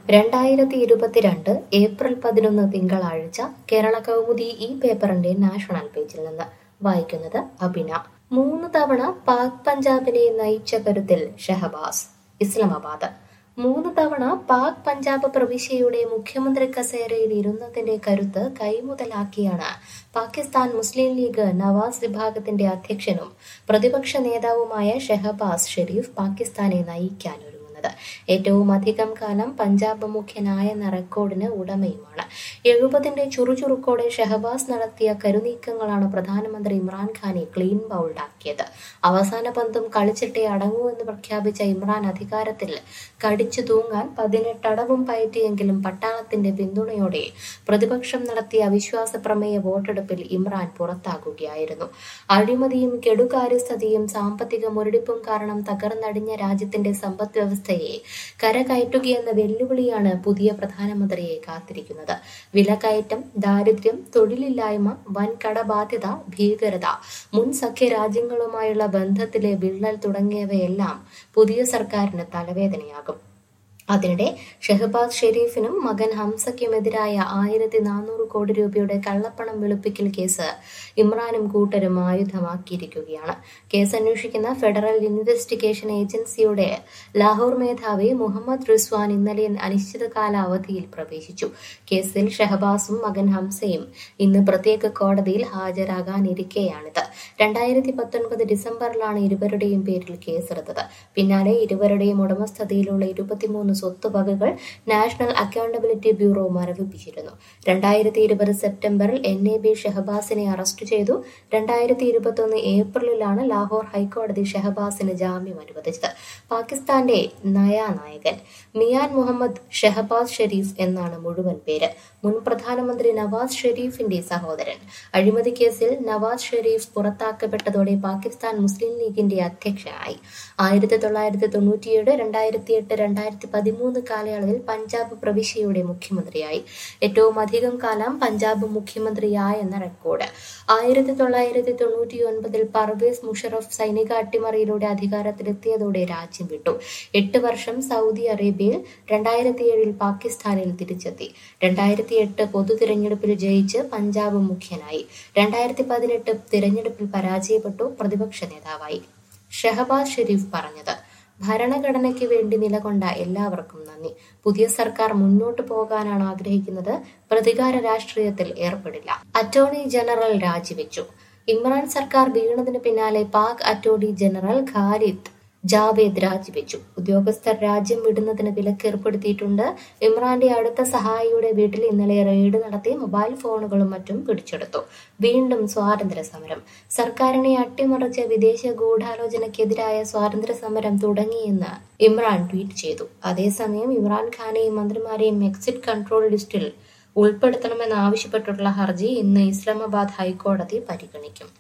രണ്ടായിരത്തി ഇരുപത്തിരണ്ട് ഏപ്രിൽ പതിനൊന്ന് തിങ്കളാഴ്ച കേരള കൗമുദി ഈ പേപ്പറിന്റെ നാഷണൽ പേജിൽ നിന്ന് വായിക്കുന്നത് അബിന മൂന്ന് തവണ പാക് പഞ്ചാബിനെ നയിച്ച കരുത്തിൽ ഷഹബാസ് ഇസ്ലാമാബാദ് മൂന്ന് തവണ പാക് പഞ്ചാബ് പ്രവിശ്യയുടെ മുഖ്യമന്ത്രി കസേരയിൽ ഇരുന്നതിന്റെ കരുത്ത് കൈമുതലാക്കിയാണ് പാകിസ്ഥാൻ മുസ്ലിം ലീഗ് നവാസ് വിഭാഗത്തിന്റെ അധ്യക്ഷനും പ്രതിപക്ഷ നേതാവുമായ ഷെഹബാസ് ഷെരീഫ് പാകിസ്ഥാനെ നയിക്കാൻ ഒരുങ്ങുന്നത് ഏറ്റവും അധികം കാലം പഞ്ചാബ് മുഖ്യനായെന്ന റെക്കോർഡിന് ഉടമയുമാണ് എഴുപതിന്റെ ചുറുചുറുക്കോടെ ഷെഹബാസ് നടത്തിയ കരുനീക്കങ്ങളാണ് പ്രധാനമന്ത്രി ഇമ്രാൻഖാനെ ക്ലീൻ ബൗൾഡാക്കിയത് അവസാന പന്തും കളിച്ചിട്ടേ അടങ്ങൂ എന്ന് പ്രഖ്യാപിച്ച ഇമ്രാൻ അധികാരത്തിൽ കടിച്ചു തൂങ്ങാൻ പതിനെട്ടടവും പയറ്റിയെങ്കിലും പട്ടാളത്തിന്റെ പിന്തുണയോടെ പ്രതിപക്ഷം നടത്തിയ അവിശ്വാസ പ്രമേയ വോട്ടെടുപ്പിൽ ഇമ്രാൻ പുറത്താകുകയായിരുന്നു അഴിമതിയും കെടുകാര്യസ്ഥതയും സാമ്പത്തിക മുരടിപ്പും കാരണം തകർന്നടിഞ്ഞ രാജ്യത്തിന്റെ സമ്പദ് വ്യവസ്ഥയെ കരകയറ്റുകയെന്ന വെല്ലുവിളിയാണ് പുതിയ പ്രധാനമന്ത്രിയെ കാത്തിരിക്കുന്നത് വിലക്കയറ്റം ദാരിദ്ര്യം തൊഴിലില്ലായ്മ വൻ കടബാധ്യത ഭീകരത മുൻ സഖ്യ രാജ്യങ്ങളുമായുള്ള ബന്ധത്തിലെ വിള്ളൽ തുടങ്ങിയവയെല്ലാം പുതിയ സർക്കാരിന് തലവേദനയാകും അതിനിടെ ഷെഹബാസ് ഷെരീഫിനും മകൻ ഹംസയ്ക്കുമെതിരായ ആയിരത്തി നാനൂറ് കോടി രൂപയുടെ കള്ളപ്പണം വെളുപ്പിക്കൽ കേസ് ഇമ്രാനും കൂട്ടരും ആയുധമാക്കിയിരിക്കുകയാണ് കേസ് അന്വേഷിക്കുന്ന ഫെഡറൽ ഇൻവെസ്റ്റിഗേഷൻ ഏജൻസിയുടെ ലാഹോർ മേധാവി മുഹമ്മദ് റിസ്വാൻ ഇന്നലെ അനിശ്ചിതകാല അവധിയിൽ പ്രവേശിച്ചു കേസിൽ ഷഹബാസും മകൻ ഹംസയും ഇന്ന് പ്രത്യേക കോടതിയിൽ ഹാജരാകാനിരിക്കെയാണിത് രണ്ടായിരത്തി പത്തൊൻപത് ഡിസംബറിലാണ് ഇരുവരുടെയും പേരിൽ കേസെടുത്തത് പിന്നാലെ ഇരുവരുടെയും ഉടമസ്ഥതയിലുള്ള ഇരുപത്തിമൂന്ന് സ്വത്തുവകകൾ നാഷണൽ അക്കൗണ്ടബിലിറ്റി ബ്യൂറോ മരവിപ്പിച്ചിരുന്നു രണ്ടായിരത്തി ഇരുപത് സെപ്റ്റംബറിൽ എൻ എ ബി ഷെഹബാസിനെ അറസ്റ്റ് ചെയ്തു രണ്ടായിരത്തി ഇരുപത്തൊന്ന് ഏപ്രിലിലാണ് ലാഹോർ ഹൈക്കോടതി ഷെഹബാസിന് ജാമ്യം അനുവദിച്ചത് പാകിസ്ഥാന്റെ നയാനായകൻ മിയാൻ മുഹമ്മദ് ഷെഹബാസ് ഷെരീഫ് എന്നാണ് മുഴുവൻ പേര് മുൻ പ്രധാനമന്ത്രി നവാസ് ഷെരീഫിന്റെ സഹോദരൻ അഴിമതി കേസിൽ നവാസ് ഷെരീഫ് പുറത്താക്കപ്പെട്ടതോടെ പാകിസ്ഥാൻ മുസ്ലിം ലീഗിന്റെ അധ്യക്ഷനായി ആയിരത്തി തൊള്ളായിരത്തി തൊണ്ണൂറ്റിയേഴ് രണ്ടായിരത്തി എട്ട് രണ്ടായിരത്തി പതിമൂന്ന് കാലയളവിൽ പഞ്ചാബ് പ്രവിശ്യയുടെ മുഖ്യമന്ത്രിയായി ഏറ്റവും അധികം കാലം പഞ്ചാബ് മുഖ്യമന്ത്രിയായെന്ന റെക്കോർഡ് ആയിരത്തി തൊള്ളായിരത്തി തൊണ്ണൂറ്റി ഒൻപതിൽ പർവേസ് മുഷറഫ് സൈനിക അട്ടിമറിയിലൂടെ അധികാരത്തിലെത്തിയതോടെ രാജ്യം വിട്ടു എട്ട് വർഷം സൗദി അറേബ്യയിൽ രണ്ടായിരത്തി ഏഴിൽ പാകിസ്ഥാനിൽ തിരിച്ചെത്തി രണ്ടായിരത്തി എട്ട് പൊതു തിരഞ്ഞെടുപ്പിൽ ജയിച്ച് പഞ്ചാബ് മുഖ്യനായി രണ്ടായിരത്തി പതിനെട്ട് തിരഞ്ഞെടുപ്പിൽ പരാജയപ്പെട്ടു പ്രതിപക്ഷ നേതാവായി ഷെഹബാസ് ഷെരീഫ് പറഞ്ഞത് ഭരണഘടനയ്ക്ക് വേണ്ടി നിലകൊണ്ട എല്ലാവർക്കും നന്ദി പുതിയ സർക്കാർ മുന്നോട്ട് പോകാനാണ് ആഗ്രഹിക്കുന്നത് പ്രതികാര രാഷ്ട്രീയത്തിൽ ഏർപ്പെടില്ല അറ്റോർണി ജനറൽ രാജിവെച്ചു ഇമ്രാൻ സർക്കാർ വീണതിന് പിന്നാലെ പാക് അറ്റോർണി ജനറൽ ഖാലിദ് ജാവേദ് രാജിവെച്ചു ഉദ്യോഗസ്ഥർ രാജ്യം വിടുന്നതിന് വിലക്ക് ഏർപ്പെടുത്തിയിട്ടുണ്ട് ഇമ്രാന്റെ അടുത്ത സഹായിയുടെ വീട്ടിൽ ഇന്നലെ റെയ്ഡ് നടത്തി മൊബൈൽ ഫോണുകളും മറ്റും പിടിച്ചെടുത്തു വീണ്ടും സ്വാതന്ത്ര്യ സമരം സർക്കാരിനെ അട്ടിമറിച്ച് വിദേശ ഗൂഢാലോചനയ്ക്കെതിരായ സ്വാതന്ത്ര്യ സമരം തുടങ്ങിയെന്ന് ഇമ്രാൻ ട്വീറ്റ് ചെയ്തു അതേസമയം ഇമ്രാൻഖാനെയും മന്ത്രിമാരെയും എക്സിറ്റ് കൺട്രോൾ ലിസ്റ്റിൽ ഉൾപ്പെടുത്തണമെന്നാവശ്യപ്പെട്ടുള്ള ഹർജി ഇന്ന് ഇസ്ലാമാബാദ് ഹൈക്കോടതി പരിഗണിക്കും